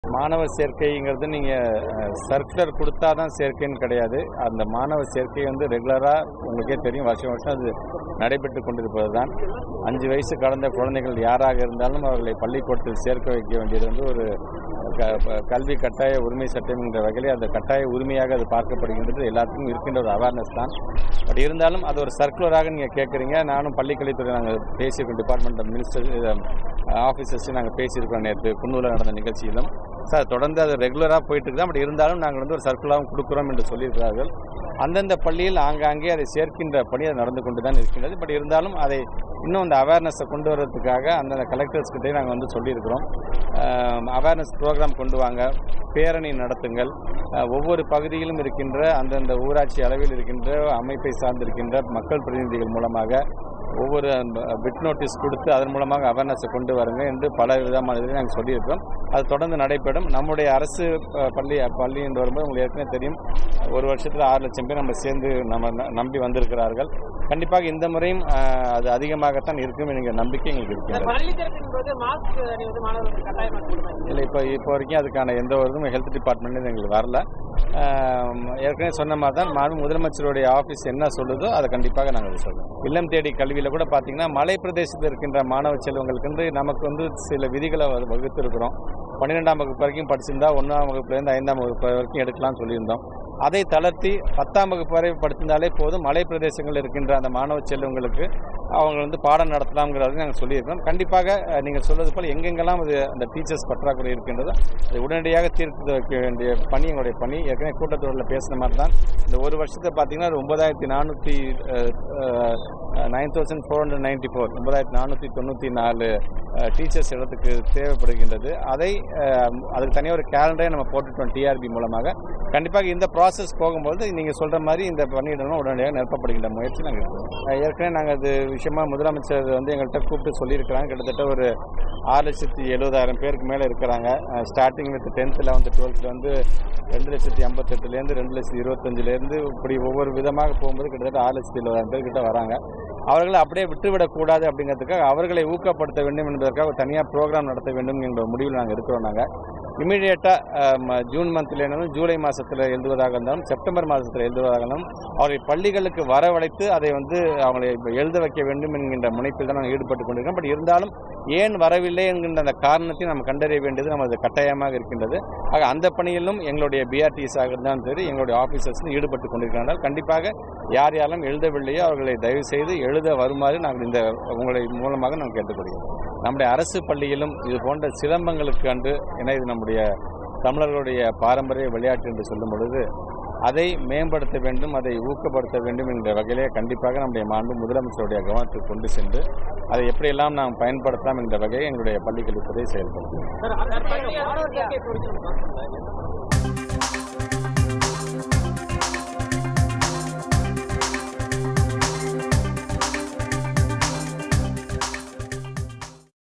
மாணவர் சேர்க்கைங்கிறது நீங்கள் சர்க்குலர் கொடுத்தா தான் சேர்க்கைன்னு கிடையாது அந்த மாணவர் சேர்க்கை வந்து ரெகுலராக உங்களுக்கே தெரியும் வருஷம் வருஷம் அது நடைபெற்று கொண்டிருப்பது தான் அஞ்சு வயசு கடந்த குழந்தைகள் யாராக இருந்தாலும் அவர்களை பள்ளிக்கூடத்தில் சேர்க்க வைக்க வேண்டியது வந்து ஒரு க- ப- கல்வி கட்டாய உரிமை சட்டம் என்ற வகையில் அந்த கட்டாய உரிமையாக அது பார்க்கப்படுகின்றது எல்லாத்துக்கும் இருக்கின்ற ஒரு அவேர்னஸ் தான் பட் இருந்தாலும் அது ஒரு சர்க்குலராக நீங்கள் கேட்குறீங்க நானும் பள்ளிக்கல்வித்துறை நாங்கள் பேசியிருக்கோம் டிபார்ட்மெண்ட் மினிஸ்டர் ஆஃபீஸர்ஸ் நாங்கள் பேசியிருக்கோம் நேற்று குன்னூரில் நடந்த நிகழ்ச்சியிலும் சார் தொடர்ந்து அது ரெகுலராக போயிட்டு இருக்கு பட் இருந்தாலும் நாங்கள் வந்து ஒரு சர்க்குலராகவும் கொடுக்குறோம் என்று சொல்லியிருக்கிறார்கள் அந்தந்த பள்ளியில் ஆங்காங்கே அதை சேர்க்கின்ற பணி அது நடந்து கொண்டு தான் இருக்கின்றது பட் இருந்தாலும் அதை இன்னும் அந்த அவேர்னஸை கொண்டு வர்றதுக்காக அந்தந்த கலெக்டர்ஸ் கிட்டே நாங்கள் வந்து சொல்லியிருக்கிறோம் அவேர்னஸ் ப்ரோக்ராம் கொண்டு வாங்க பேரணி நடத்துங்கள் அஹ், ஒவ்வொரு பகுதியிலும் இருக்கின்ற அந்தந்த ஊராட்சி அளவில் இருக்கின்ற அமைப்பை சார்ந்திருக்கின்ற மக்கள் பிரதிநிதிகள் மூலமாக ஒவ்வொரு பிட் நோட்டீஸ் கொடுத்து அதன் மூலமாக அவேர்னஸை கொண்டு வருங்க என்று பல விதமான இதில் நாங்கள் சொல்லியிருக்கிறோம் அது தொடர்ந்து நடைபெறும் நம்முடைய அரசு அஹ், பள்ளி பள்ளி என்று வரும்போது உங்களுக்கு ஏற்கனவே தெரியும் ஒரு வருஷத்தில் ஆறு லட்சம் பேர் நம்ம சேர்ந்து நம்ம ந- நம்பி வந்திருக்கிறார்கள் கண்டிப்பாக இந்த முறையும் அஹ், அது அதிகமாகத்தான் இருக்கும் என்கிற நம்பிக்கை எங்களுக்கு இருக்கிறது பள்ளி திறப்பின் போது மாஸ்க் அணிவது மாணவர்களுக்கு கட்டாயமாக கொடுப்பாங்க இல்லை இப்போ இப்போ வரைக்கும் அதுக்கான எந்த ஒரு இதுவும் ஹெல்த் டிபார்ட்மெண்ட்லேருந்து எங்களுக்கு வரல ஆம், ஏற்கனவே சொன்ன மாதிரி தான் மாண்பு முதலமைச்சருடைய ஆஃபீஸ் என்ன சொல்லுதோ அதை கண்டிப்பாக நாங்கள் சொல்லுவோம் இல்லம் தேடி கல்வியில் கூட பார்த்தீங்கன்னா மலை பிரதேசத்தில் இருக்கின்ற மாணவ செல்வங்களுக்கு வந்து நமக்கு வந்து சில விதிகளை வ- வகுத்திருக்கிறோம் பன்னிரெண்டாம் வகுப்பு வரைக்கும் படிச்சிருந்தா ஒன்றாம் வகுப்புலேருந்து ஐந்தாம் வகுப்பு வரைக்கும் எடுக்கலாம்னு சொல்லியிருந்தோம் அதை தளர்த்தி பத்தாம் வகுப்பு வரை படித்திருந்தாலே போதும் மலை பிரதேசங்களில் இருக்கின்ற அந்த மாணவ செல்வங்களுக்கு அவங்க வந்து பாடம் நடத்தலாம்ங்கிறது நாங்கள் சொல்லியிருக்கோம் கண்டிப்பாக அஹ், நீங்கள் சொல்வது போல் எங்கெங்கெல்லாம் அது அந்த டீச்சர்ஸ் பற்றாக்குறை இருக்கின்றதோ அதை உடனடியாக தீர்த்து வைக்க வேண்டிய பணி எங்களுடைய பணி ஏற்கனவே கூட்டத்தொடரில் பேசின மாதிரி தான் இந்த ஒரு வருஷத்தை பார்த்தீங்கன்னா அது ஒன்பதாயிரத்தி நானூற்றி nine thousand four hundred ninety four ஒன்பதாயிரத்தி நானூற்றி தொண்ணூற்றி நாலு டீச்சர்ஸ் இடத்துக்கு தேவைப்படுகின்றது அதை அஹ், அதுக்கு தனியாக ஒரு கேலண்டரே நம்ம போட்டுட்டோம் டிஆர்பி மூலமாக கண்டிப்பாக இந்த ப்ராசஸ் போகும்போது நீங்கள் சொல்கிற மாதிரி இந்த பணியிடங்களும் உடனடியாக நிரப்பப்படுகின்ற முயற்சி நாங்கள் எடுக்கிறோம் அஹ், ஏற்கனவே நாங்கள் அது விஷயமா முதலமைச்சர் வந்து எங்கள்கிட்ட கூப்பிட்டு சொல்லியிருக்கிறாங்க கிட்டத்தட்ட ஒரு ஆறு லட்சத்தி எழுபதாயிரம் பேருக்கு மேலே இருக்கிறாங்க ஸ்டார்டிங் வித் டென்த் லெவன்த்து டுவெல்த்தில் வந்து ரெண்டு லட்சத்தி ஐம்பத்தெட்டுலேருந்து ரெண்டு லட்சத்தி இருபத்தஞ்சிலேருந்து இப்படி ஒவ்வொரு விதமாக போகும்போது கிட்டத்தட்ட ஆறு லட்சத்தி எழுபதாயிரம் பேர் கிட்ட வராங்க அவர்களை அப்படியே விட்டுவிடக்கூடாது அப்படிங்கிறதுக்காக அவர்களை ஊக்கப்படுத்த வேண்டும் என்பதற்காக ஒரு தனியாக ப்ரோக்ராம் நடத்த வேண்டும் என்ற முடிவில் நாங்கள் இருக்கிறோம் நாங்கள் இமீடியட்டாக ஜூன் மந்த்ல இருந்தாலும் ஜூலை மாதத்தில் எழுதுவதாக இருந்தாலும் செப்டம்பர் மாதத்தில் எழுதுவதாக இருந்தாலும் அவர்களை பள்ளிகளுக்கு வரவழைத்து அதை வந்து அவங்களை எழுத வைக்க வேண்டும் என்கின்ற முனைப்பில் தான் நாங்கள் ஈடுபட்டு கொண்டிருக்கோம் பட் இருந்தாலும் ஏன் வரவில்லை என்கின்ற அந்த காரணத்தை நாம் கண்டறிய வேண்டியது நமது கட்டாயமாக இருக்கின்றது ஆக அந்த பணியிலும் எங்களுடைய பிஆர்டிஎஸாக இருந்தாலும் சரி எங்களுடைய ஆஃபீஸர்ஸ் ஈடுபட்டு கொண்டிருக்கிறார்கள் கண்டிப்பாக யார் யாரெல்லாம் எழுதவில்லையோ அவர்களை தயவு செய்து எழுத வருமாறு நாங்கள் இந்த உங்களை மூலமாக நாங்கள் கேட்டுக்கொள்கிறோம் நம்முடைய அரசு பள்ளியிலும் இது போன்ற சிலம்பங்களுக்கு அன்று என இது நம்முடைய தமிழர்களுடைய பாரம்பரிய விளையாட்டு என்று சொல்லும் பொழுது அதை மேம்படுத்த வேண்டும் அதை ஊக்கப்படுத்த வேண்டும் என்ற வகையிலே கண்டிப்பாக நம்முடைய மாண்பு முதலமைச்சருடைய கவனத்துக்கு கொண்டு சென்று அதை எப்படியெல்லாம் நாம் பயன்படுத்தலாம் என்ற வகையை எங்களுடைய பள்ளிக்கல்வித்துறை செயல்படுத்தும் சார், அந்த பள்ளி மாணவர் சேர்க்கை குறித்து நம்ம பார்க்கணும்.